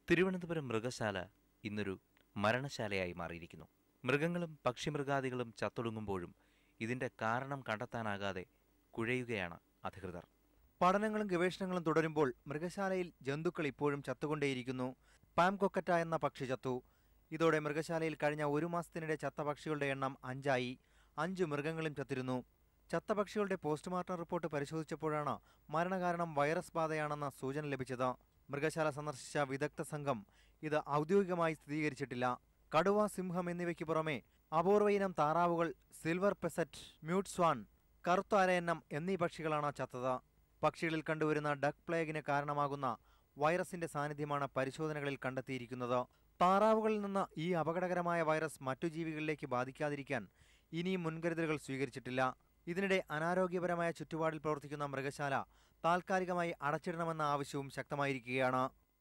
തിരുവനന്തപുരം മൃഗശാല ഇന്നൊരു മരണശാലയായി മാറിയിരിക്കുന്നു മൃഗങ്ങളും പക്ഷിമൃഗാദികളും ചത്തൊടുങ്ങുമ്പോഴും ഇതിന്റെ കാരണം കണ്ടെത്താനാകാതെ കുഴയുകയാണ് അധികൃതർ പഠനങ്ങളും ഗവേഷണങ്ങളും തുടരുമ്പോൾ മൃഗശാലയിൽ ജന്തുക്കൾ ഇപ്പോഴും ചത്തുകൊണ്ടേയിരിക്കുന്നു പാം കൊക്കറ്റ എന്ന പക്ഷി ചത്തു ഇതോടെ മൃഗശാലയിൽ കഴിഞ്ഞ ഒരു മാസത്തിനിടെ ചത്ത പക്ഷികളുടെ എണ്ണം അഞ്ചായി അഞ്ച് മൃഗങ്ങളും ചത്തിരുന്നു ചത്ത പക്ഷികളുടെ പോസ്റ്റ്മോർട്ടം റിപ്പോർട്ട് പരിശോധിച്ചപ്പോഴാണ് മരണകാരണം വൈറസ് ബാധയാണെന്ന സൂചന ലഭിച്ചത് മൃഗശാല സന്ദർശിച്ച വിദഗ്ധ സംഘം ഇത് ഔദ്യോഗികമായി സ്ഥിരീകരിച്ചിട്ടില്ല കടുവ സിംഹം എന്നിവയ്ക്ക് പുറമെ അപൂർവ ഇനം താറാവുകൾ സിൽവർ പെസറ്റ് മ്യൂട്ട് സ്വാൻ കറുത്ത അരയന്നം എന്നീ പക്ഷികളാണ് ചത്തത് പക്ഷികളിൽ കണ്ടുവരുന്ന ഡക്ക് പ്ലേഗിന് കാരണമാകുന്ന വൈറസിന്റെ സാന്നിധ്യമാണ് പരിശോധനകളിൽ കണ്ടെത്തിയിരിക്കുന്നത് താറാവുകളിൽ നിന്ന് ഈ അപകടകരമായ വൈറസ് മറ്റു ജീവികളിലേക്ക് ബാധിക്കാതിരിക്കാൻ ഇനിയും മുൻകരുതലുകൾ സ്വീകരിച്ചിട്ടില്ല ഇതിനിടെ അനാരോഗ്യപരമായ ചുറ്റുപാടിൽ പ്രവർത്തിക്കുന്ന മൃഗശാല താൽക്കാലികമായി അടച്ചിടണമെന്ന ആവശ്യവും ശക്തമായിരിക്കുകയാണ്